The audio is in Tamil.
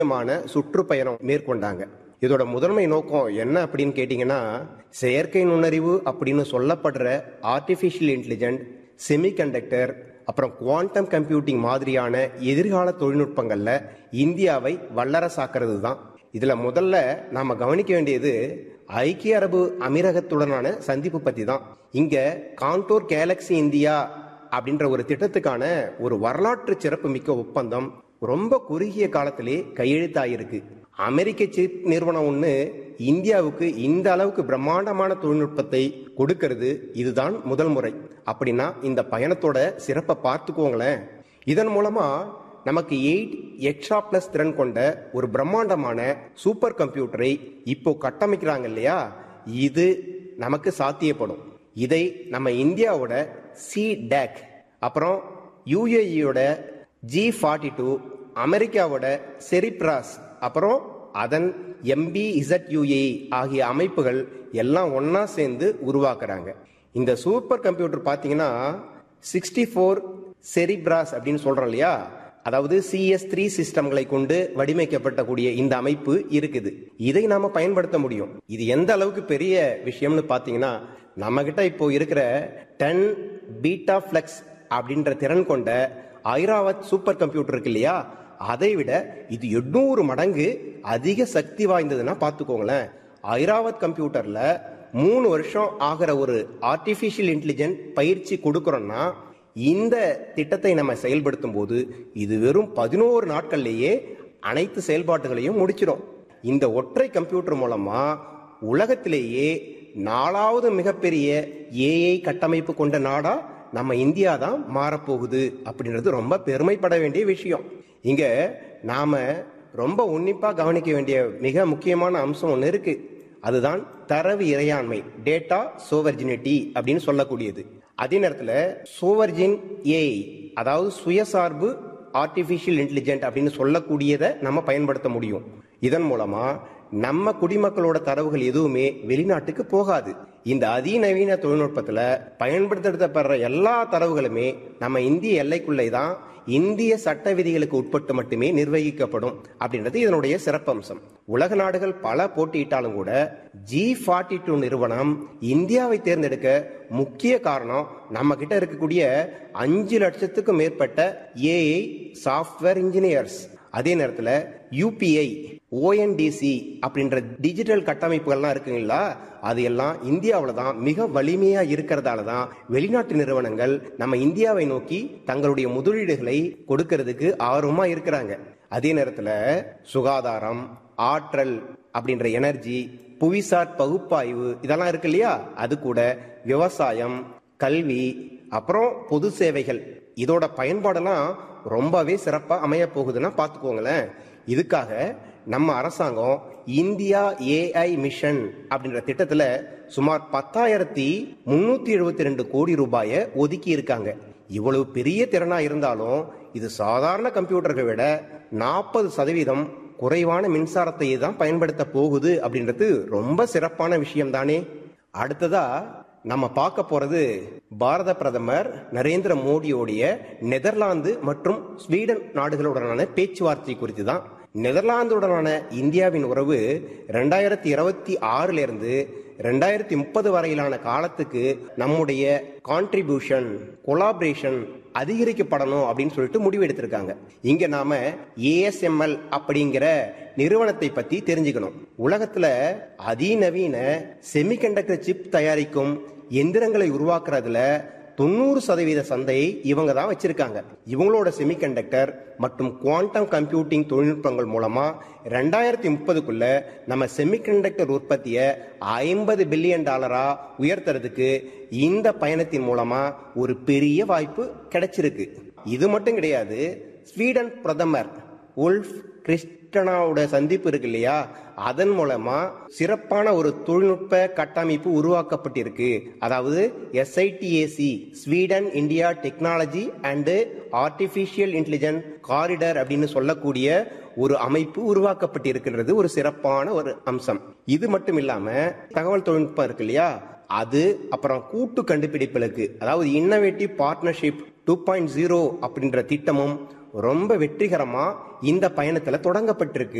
முக்கியமான சுற்றுப்பயணம் மேற்கொண்டாங்க இதோட முதன்மை நோக்கம் என்ன அப்படின்னு கேட்டீங்கன்னா செயற்கை நுண்ணறிவு அப்படின்னு சொல்லப்படுற ஆர்டிஃபிஷியல் இன்டெலிஜென்ட் செமிகண்டக்டர் அப்புறம் குவாண்டம் கம்ப்யூட்டிங் மாதிரியான எதிர்கால தொழில்நுட்பங்கள்ல இந்தியாவை வல்லரசாக்குறது தான் இதுல முதல்ல நாம கவனிக்க வேண்டியது ஐக்கிய அரபு அமீரகத்துடனான சந்திப்பு பத்தி தான் இங்க கான்டோர் கேலக்சி இந்தியா அப்படின்ற ஒரு திட்டத்துக்கான ஒரு வரலாற்று சிறப்பு மிக்க ஒப்பந்தம் ரொம்ப குறுகிய காலத்திலே கையெழுத்தாயிருக்கு அமெரிக்க சிப் நிறுவனம் ஒன்று இந்தியாவுக்கு இந்த அளவுக்கு பிரம்மாண்டமான தொழில்நுட்பத்தை கொடுக்கிறது இதுதான் முதல் முறை அப்படின்னா இந்த பயணத்தோட சிறப்பை பார்த்துக்கோங்களேன் இதன் மூலமா நமக்கு எயிட் எக்ஸ்ட்ரா பிளஸ் திறன் கொண்ட ஒரு பிரம்மாண்டமான சூப்பர் கம்ப்யூட்டரை இப்போ கட்டமைக்கிறாங்க இல்லையா இது நமக்கு சாத்தியப்படும் இதை நம்ம இந்தியாவோட சி டேக் அப்புறம் யுஏஇயோட ஜி ஃபார்ட்டி டூ அமெரிக்காவோட செரிப்ராஸ் அப்புறம் அதன் எம்பி இசட்யூஏ ஆகிய அமைப்புகள் எல்லாம் ஒண்ணா சேர்ந்து உருவாக்குறாங்க இந்த சூப்பர் கம்ப்யூட்டர் பார்த்தீங்கன்னா சிக்ஸ்டி ஃபோர் செரிப்ராஸ் அப்படின்னு சொல்றோம் இல்லையா அதாவது சிஎஸ் த்ரீ சிஸ்டம்களை கொண்டு வடிவமைக்கப்பட்டக்கூடிய இந்த அமைப்பு இருக்குது இதை நாம பயன்படுத்த முடியும் இது எந்த அளவுக்கு பெரிய விஷயம்னு பார்த்தீங்கன்னா நம்ம கிட்ட இப்போ இருக்கிற டென் பீட்டா ஃபிளெக்ஸ் அப்படின்ற திறன் கொண்ட ஐராவத் சூப்பர் கம்ப்யூட்டர் இருக்கு இல்லையா அதை விட இது எண்ணூறு மடங்கு அதிக சக்தி வாய்ந்ததுன்னா பார்த்துக்கோங்களேன் ஐராவத் கம்ப்யூட்டர்ல மூணு வருஷம் ஆகிற ஒரு ஆர்டிஃபிஷியல் இன்டெலிஜென்ட் பயிற்சி கொடுக்கறோம்னா இந்த திட்டத்தை நம்ம செயல்படுத்தும் போது இது வெறும் பதினோரு நாட்கள்லேயே அனைத்து செயல்பாட்டுகளையும் முடிச்சிடும் இந்த ஒற்றை கம்ப்யூட்டர் மூலமா உலகத்திலேயே நாலாவது மிகப்பெரிய ஏஐ கட்டமைப்பு கொண்ட நாடா நம்ம இந்தியா தான் மாறப்போகுது அப்படின்றது ரொம்ப பெருமைப்பட வேண்டிய விஷயம் இங்க நாம ரொம்ப உன்னிப்பா கவனிக்க வேண்டிய மிக முக்கியமான அம்சம் ஒன்று இருக்கு அதுதான் தரவு இறையாண்மை டேட்டா சோவர்ஜினிட்டி அப்படின்னு சொல்லக்கூடியது அதே நேரத்தில் சோவர்ஜின் ஏஐ அதாவது சுயசார்பு ஆர்டிஃபிஷியல் இன்டெலிஜென்ட் அப்படின்னு சொல்லக்கூடியதை நம்ம பயன்படுத்த முடியும் இதன் மூலமா நம்ம குடிமக்களோட தரவுகள் எதுவுமே வெளிநாட்டுக்கு போகாது இந்த அதிநவீன தொழில்நுட்பத்துல பயன்படுத்தப்படுற எல்லா தரவுகளுமே நம்ம இந்திய எல்லைக்குள்ளே தான் இந்திய சட்ட விதிகளுக்கு உட்பட்டு மட்டுமே நிர்வகிக்கப்படும் அப்படின்றது இதனுடைய சிறப்பம்சம் உலக நாடுகள் பல போட்டியிட்டாலும் கூட ஜி ஃபார்ட்டி டூ நிறுவனம் இந்தியாவை தேர்ந்தெடுக்க முக்கிய காரணம் நம்ம கிட்ட இருக்கக்கூடிய அஞ்சு லட்சத்துக்கும் மேற்பட்ட ஏஐ சாஃப்ட்வேர் இன்ஜினியர்ஸ் அதே நேரத்தில் யூபிஐ ஓஎன்டிசி அப்படின்ற டிஜிட்டல் கட்டமைப்புகள்லாம் இருக்குங்களா அது எல்லாம் இந்தியாவில் தான் மிக வலிமையா இருக்கிறதால தான் வெளிநாட்டு நிறுவனங்கள் நம்ம இந்தியாவை நோக்கி தங்களுடைய முதலீடுகளை கொடுக்கறதுக்கு ஆர்வமா இருக்கிறாங்க அதே நேரத்தில் சுகாதாரம் ஆற்றல் அப்படின்ற எனர்ஜி புவிசார் பகுப்பாய்வு இதெல்லாம் இருக்கு இல்லையா அது கூட விவசாயம் கல்வி அப்புறம் பொது சேவைகள் இதோட பயன்பாடெல்லாம் ரொம்பவே சிறப்பா அமைய போகுதுன்னா பார்த்துக்கோங்களேன் இதுக்காக நம்ம அரசாங்கம் இந்தியா ஏஐ மிஷன் அப்படின்ற திட்டத்துல சுமார் பத்தாயிரத்தி முன்னூத்தி எழுபத்தி ரெண்டு கோடி ரூபாயை ஒதுக்கி இருக்காங்க இவ்வளவு பெரிய திறனா இருந்தாலும் இது சாதாரண கம்ப்யூட்டர்களை விட நாற்பது சதவீதம் குறைவான மின்சாரத்தை தான் பயன்படுத்த போகுது அப்படின்றது ரொம்ப சிறப்பான விஷயம் தானே அடுத்ததா நம்ம பார்க்க போறது பாரத பிரதமர் நரேந்திர மோடியோடைய நெதர்லாந்து மற்றும் ஸ்வீடன் நாடுகளுடனான பேச்சுவார்த்தை குறித்து தான் நெதர்லாந்துடனான இந்தியாவின் உறவு ரெண்டாயிரத்தி இருபத்தி ஆறுல இருந்து ரெண்டாயிரத்தி முப்பது வரையிலான காலத்துக்கு நம்முடைய கான்ட்ரிபியூஷன் கொலாபரேஷன் அதிகரிக்கப்படணும் அப்படின்னு சொல்லிட்டு முடிவு எடுத்திருக்காங்க இங்க நாம ஏஎஸ்எம்எல் அப்படிங்கிற நிறுவனத்தை பத்தி தெரிஞ்சுக்கணும் உலகத்துல அதிநவீன செமிகண்டக்டர் சிப் தயாரிக்கும் எந்திரங்களை உருவாக்குறதுல தொண்ணூறு சதவீத சந்தையை இவங்க தான் வச்சிருக்காங்க இவங்களோட செமிகண்டக்டர் மற்றும் குவாண்டம் கம்ப்யூட்டிங் தொழில்நுட்பங்கள் மூலமா ரெண்டாயிரத்தி முப்பதுக்குள்ள நம்ம செமிகண்டக்டர் உற்பத்தியை ஐம்பது பில்லியன் டாலரா உயர்த்துறதுக்கு இந்த பயணத்தின் மூலமா ஒரு பெரிய வாய்ப்பு கிடைச்சிருக்கு இது மட்டும் கிடையாது ஸ்வீடன் பிரதமர் உல்ஃப் கிறிஸ்டனாவோட சந்திப்பு இருக்கு இல்லையா அதன் மூலமா சிறப்பான ஒரு தொழில்நுட்ப கட்டமைப்பு உருவாக்கப்பட்டிருக்கு அதாவது SITAC Sweden India technology and artificial intelligent corridor அப்படின்னு சொல்லக்கூடிய ஒரு அமைப்பு உருவாக்கப்பட்டிருக்கின்றது ஒரு சிறப்பான ஒரு அம்சம் இது மட்டும் இல்லாம தகவல் தொழில்நுட்பம் இருக்கு இல்லையா அது அப்புறம் கூட்டு கண்டுபிடிப்புகளுக்கு அதாவது innovative partnership two point zero அப்படின்ற திட்டமும் ரொம்ப வெற்றிகரமா இந்த பயணத்துல தொடங்கப்பட்டிருக்கு